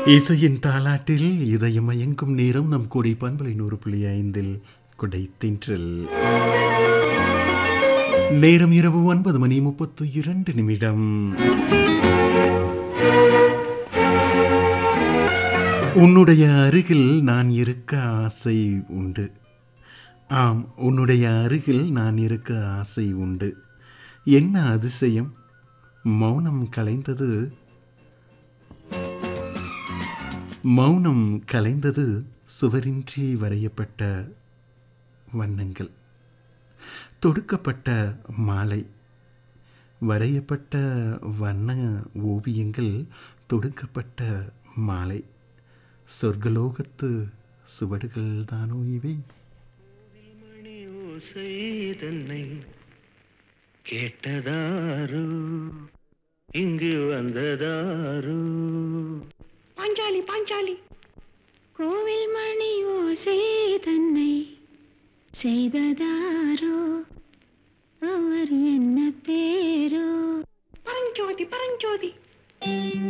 இசையின் தாலாட்டில் இதயம் மயங்கும் நேரம் நம் கொடை பண்பலை நூறு புள்ளி ஐந்தில் கொடை தின்றல் நேரம் இரவு ஒன்பது மணி முப்பத்து இரண்டு நிமிடம் உன்னுடைய அருகில் நான் இருக்க ஆசை உண்டு ஆம் உன்னுடைய அருகில் நான் இருக்க ஆசை உண்டு என்ன அதிசயம் மௌனம் கலைந்தது மௌனம் கலைந்தது சுவரின்றி வரையப்பட்ட வண்ணங்கள் தொடுக்கப்பட்ட மாலை வரையப்பட்ட வண்ண ஓவியங்கள் தொடுக்கப்பட்ட மாலை சொர்க்கலோகத்து சுவடுகள் தானோ இவை மணி ஓசை தன்னை கேட்டதாரு இங்கு வந்ததாரு பாஞ்சாலி பாஞ்சாலி கோவில் மணி ஓசை தன்னை செய்ததாரோ அவர் என்ன பேரோ பரஞ்சோதி பரஞ்சோதி